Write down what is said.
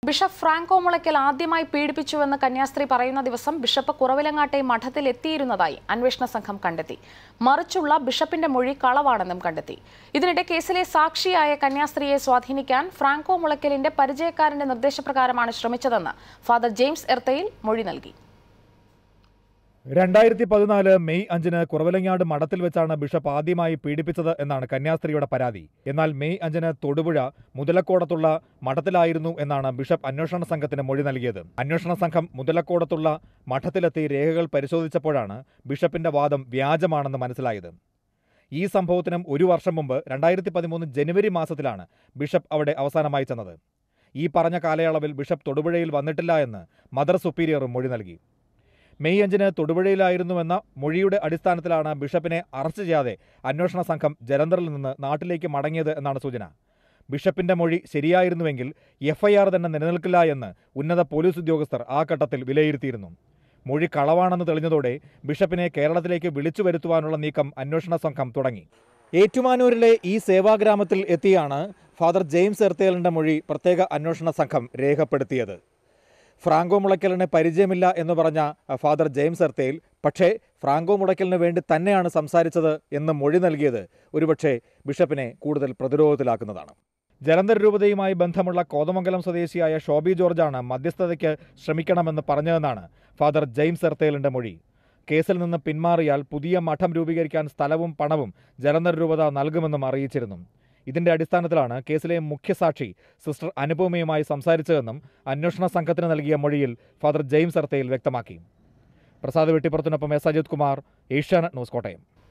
bishop Franco Mulakkal ആദ്യമായി പീഡിപ്പിച്ചുവെന്ന് കന്യാസ്ത്രീ പറയുന്ന ദിവസം ബിഷപ്പ് കുറവിലങ്ങാട്ടെ മഠത്തിൽ എത്തിയിരുന്നതായി അന്വേഷണ സംഘം കണ്ടെത്തി മറിച്ചുള്ള ബിഷപ്പിന്റെ മൊഴി കളവാണെന്നും കണ്ടെത്തി ഇതിനിടെ കേസിലെ സാക്ഷിയായ കന്യാസ്ത്രീയെ സ്വാധീനിക്കാൻ ഫ്രാങ്കോ മുളയ്ക്കലിന്റെ പരിചയക്കാരന്റെ നിർദ്ദേശപ്രകാരമാണ് ശ്രമിച്ചതെന്ന് ഫാദർ ജെയിംസ് എർത്തയിൽ മൊഴി നൽകി രണ്ടായിരത്തി പതിനാല് മെയ് അഞ്ചിന് കുറവലങ്ങാട് മഠത്തിൽ വെച്ചാണ് ബിഷപ്പ് ആദ്യമായി പീഡിപ്പിച്ചത് എന്നാണ് കന്യാസ്ത്രീയുടെ പരാതി എന്നാൽ മെയ് അഞ്ചിന് തൊടുപുഴ മുതലക്കോടത്തുള്ള മഠത്തിലായിരുന്നു എന്നാണ് ബിഷപ്പ് അന്വേഷണ സംഘത്തിന് മൊഴി നൽകിയത് അന്വേഷണ സംഘം മുതലക്കോടത്തുള്ള മഠത്തിലെത്തി രേഖകൾ പരിശോധിച്ചപ്പോഴാണ് ബിഷപ്പിന്റെ വാദം വ്യാജമാണെന്ന് മനസ്സിലായത് ഈ സംഭവത്തിനും ഒരു വർഷം മുമ്പ് രണ്ടായിരത്തി പതിമൂന്ന് ജനുവരി മാസത്തിലാണ് ബിഷപ്പ് അവിടെ അവസാനമായി ചെന്നത് ഈ പറഞ്ഞ കാലയളവിൽ ബിഷപ്പ് തൊടുപുഴയിൽ വന്നിട്ടില്ല എന്ന് മദർ സുപ്പീരിയറും മൊഴി നൽകി മെയ് അഞ്ചിന് തൊടുപുഴയിലായിരുന്നുവെന്ന മൊഴിയുടെ അടിസ്ഥാനത്തിലാണ് ബിഷപ്പിനെ അറസ്റ്റ് ചെയ്യാതെ അന്വേഷണ സംഘം ജലന്ധറിൽ നിന്ന് നാട്ടിലേക്ക് മടങ്ങിയത് എന്നാണ് സൂചന ബിഷപ്പിന്റെ മൊഴി ശരിയായിരുന്നുവെങ്കിൽ എഫ്ഐആർ തന്നെ നിലനിൽക്കില്ല എന്ന് ഉന്നത പോലീസ് ഉദ്യോഗസ്ഥർ ആ ഘട്ടത്തിൽ വിലയിരുത്തിയിരുന്നു മൊഴി കളവാണെന്ന് തെളിഞ്ഞതോടെ ബിഷപ്പിനെ കേരളത്തിലേക്ക് വിളിച്ചു വരുത്തുവാനുള്ള നീക്കം അന്വേഷണ സംഘം തുടങ്ങി ഏറ്റുമാനൂരിലെ ഈ സേവാഗ്രാമത്തിൽ എത്തിയാണ് ഫാദർ ജെയിംസ് എർത്തേലിന്റെ മൊഴി പ്രത്യേക അന്വേഷണ സംഘം രേഖപ്പെടുത്തിയത് ഫ്രാങ്കോ മുളയ്ക്കലിന് പരിചയമില്ല എന്ന് പറഞ്ഞ ഫാദർ ജെയിംസ് എർത്തേൽ പക്ഷേ ഫ്രാങ്കോ മുളയ്ക്കലിന് വേണ്ടി തന്നെയാണ് സംസാരിച്ചത് എന്ന് മൊഴി നൽകിയത് ഒരുപക്ഷെ ബിഷപ്പിനെ കൂടുതൽ പ്രതിരോധത്തിലാക്കുന്നതാണ് ജലന്ധർ രൂപതയുമായി ബന്ധമുള്ള കോതമംഗലം സ്വദേശിയായ ഷോബി ജോർജാണ് മധ്യസ്ഥതയ്ക്ക് ശ്രമിക്കണമെന്ന് പറഞ്ഞതെന്നാണ് ഫാദർ ജെയിംസ് എർത്തേലിന്റെ മൊഴി കേസിൽ നിന്ന് പിന്മാറിയാൽ പുതിയ മഠം രൂപീകരിക്കാൻ സ്ഥലവും പണവും ജലന്ധർ രൂപത നൽകുമെന്നും അറിയിച്ചിരുന്നു ഇതിന്റെ അടിസ്ഥാനത്തിലാണ് കേസിലെ മുഖ്യസാക്ഷി സിസ്റ്റർ അനുപമയുമായി സംസാരിച്ചതെന്നും അന്വേഷണ സംഘത്തിന് നൽകിയ മൊഴിയിൽ ഫാദർ ജെയിംസ് അർത്തയിൽ വ്യക്തമാക്കി പ്രസാദ് വെട്ടിപ്പുറത്തിനൊപ്പം എസ് അജിത് കുമാർ ഏഷ്യാനെറ്റ് ന്യൂസ് കോട്ടയം